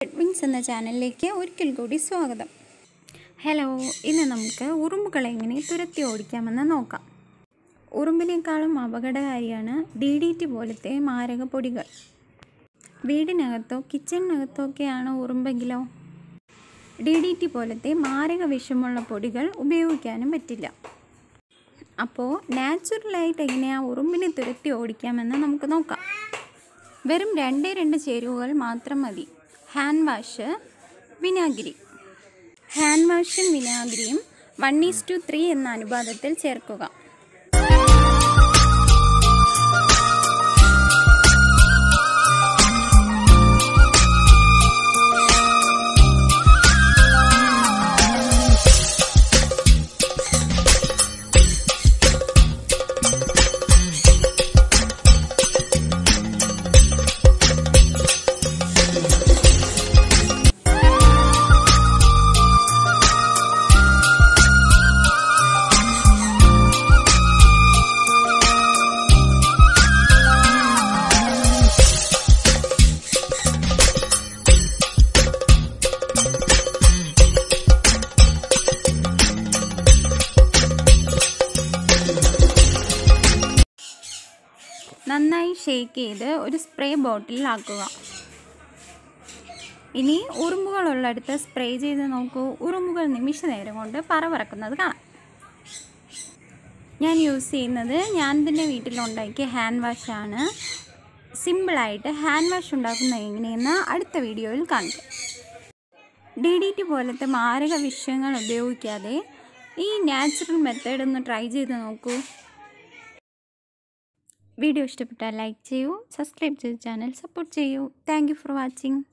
റെഡ്വിങ്സ് എന്ന ചാനലിലേക്ക് ഒരിക്കൽ കൂടി സ്വാഗതം ഹലോ ഇന്ന് നമുക്ക് ഉറുമ്പുകളെ എങ്ങനെ തുരത്തി ഓടിക്കാമെന്ന് നോക്കാം ഉറുമ്പിനേക്കാളും അപകടകാരിയാണ് ഡി ഡി ടി പോലത്തെ മാരക പൊടികൾ വീടിനകത്തോ കിച്ചണിനകത്തോ ഒക്കെയാണ് ഉറുമ്പെങ്കിലോ ഡി ഡി ടി പോലത്തെ മാരക വിഷമുള്ള പൊടികൾ ഉപയോഗിക്കാനും പറ്റില്ല അപ്പോൾ നാച്ചുറലായിട്ട് എങ്ങനെയാണ് ഉറുമ്പിനെ തുരത്തി ഓടിക്കാമെന്ന് നമുക്ക് നോക്കാം വെറും രണ്ടേ രണ്ട് ചേരുവകൾ മാത്രം മതി ഹാൻഡ് വാഷ് വിനാഗിരി ഹാൻഡ് വാഷും വിനാഗിരിയും വൺ ഈസ് ടു ത്രീ എന്ന അനുപാതത്തിൽ ചേർക്കുക നന്നായി ഷേക്ക് ചെയ്ത് ഒരു സ്പ്രേ ബോട്ടിലാക്കുക ഇനി ഉറുമ്പുകളുള്ളിടത്ത് സ്പ്രേ ചെയ്ത് നോക്കൂ ഉറുമ്പുകൾ നിമിഷ നേരം കൊണ്ട് പറവറക്കുന്നത് കാണാം ഞാൻ യൂസ് ചെയ്യുന്നത് ഞാൻ തന്നെ വീട്ടിലുണ്ടാക്കിയ ഹാൻഡ് വാഷാണ് സിമ്പിളായിട്ട് ഹാൻഡ് വാഷ് ഉണ്ടാക്കുന്നത് എങ്ങനെയെന്ന് അടുത്ത വീഡിയോയിൽ കാണിക്കാം ഡി ഡി ടി പോലത്തെ മാരക വിഷയങ്ങൾ ഉപയോഗിക്കാതെ ഈ നാച്ചുറൽ മെത്തേഡ് ഒന്ന് ട്രൈ ചെയ്ത് നോക്കൂ വീഡിയോ ഇഷ്ടപ്പെട്ടാൽ ലൈക്ക് ചെയ്യൂ സബ്സ്ക്രൈബ് ചെയ്ത് ചാനൽ സപ്പോർട്ട് ചെയ്യൂ താങ്ക് യു ഫോർ വാച്ചിങ്